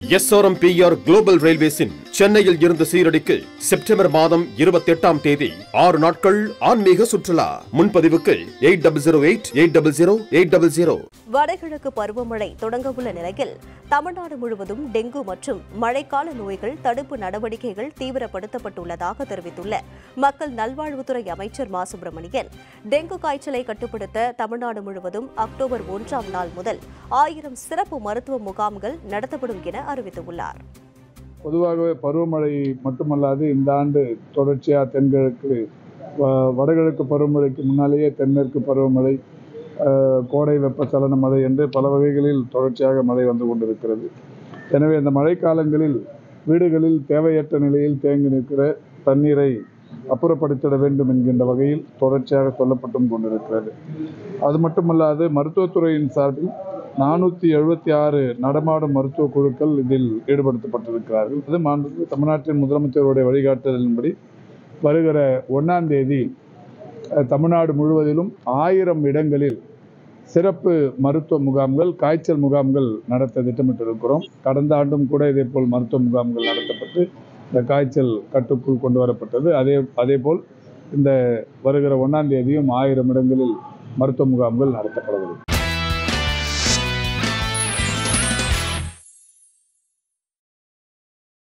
SRMPR global ரயில்வேஸின் சென்னையில் இருந்து சீரடிக்கு September மாதம் இருபத்தி எட்டாம் தேதி ஆறு நாட்கள் ஆன்மீக சுற்றுலா முன்பதிவுக்கு eight double zero eight eight double zero eight double zero வடகிழக்கு பருவமழை தொடங்கவுள்ள நிலையில் தமிழ்நாடு முழுவதும் டெங்கு மற்றும் மழைக்கால நோய்கள் தடுப்பு நடவடிக்கைகள் தீவிரப்படுத்தப்பட்டுள்ளதாக தெரிவித்துள்ள மக்கள் நல்வாழ்வுத்துறை அமைச்சர் மா சுப்பிரமணியன் டெங்கு காய்ச்சலை கட்டுப்படுத்த தமிழ்நாடு முழுவதும் அக்டோபர் ஒன்றாம் நாள் முதல் ஆயிரம் சிறப்பு மருத்துவ முகாம்கள் நடத்தப்படும் என அறிவித்துள்ளார் பொதுவாகவே பருவமழை மட்டுமல்லாது இந்த ஆண்டு தொடர்ச்சியாக தென்கிழக்கு வ- வடகிழக்கு பருவமழைக்கு முன்னாலேயே தென்மேற்கு பருவமழை அஹ், கோடை வெப்பச்சலன மழை என்று பல வகைகளில் தொடர்ச்சியாக மழை வந்து கொண்டிருக்கிறது எனவே இந்த மழைக்காலங்களில் வீடுகளில் தேவையற்ற நிலையில் தேங்கி நிற்கிற தண்ணீரை அப்புறப்படுத்திட வேண்டும் என்கின்ற வகையில் தொடர்ச்சியாக சொல்லப்பட்டும் கொண்டிருக்கிறது அது மட்டுமல்லாது மருத்துவத்துறையின் சார்பில் நானூற்றி எழுபத்தி ஆறு நடமாடும் மருத்துவ குழுக்கள் இதில் ஈடுபடுத்தப்பட்டிருக்கிறார்கள் அது மாண்புமிகு தமிழ்நாட்டின் முதலமைச்சருடைய வழிகாட்டுதலின்படி வருகிற ஒன்றாம் தேதி அஹ், தமிழ்நாடு முழுவதிலும் ஆயிரம் இடங்களில் சிறப்பு மருத்துவ முகாம்கள் காய்ச்சல் முகாம்கள் நடத்த திட்டமிட்டிருக்கிறோம் கடந்த ஆண்டும் கூட இதேபோல் மருத்துவ முகாம்கள் நடத்தப்பட்டு இந்த காய்ச்சல் கட்டுக்குள் கொண்டு வரப்பட்டது அதே அதேபோல் இந்த வருகிற ஒன்றாம் தேதியும் ஆயிரம் இடங்களில் மருத்துவ முகாம்கள் நடத்தப்படும்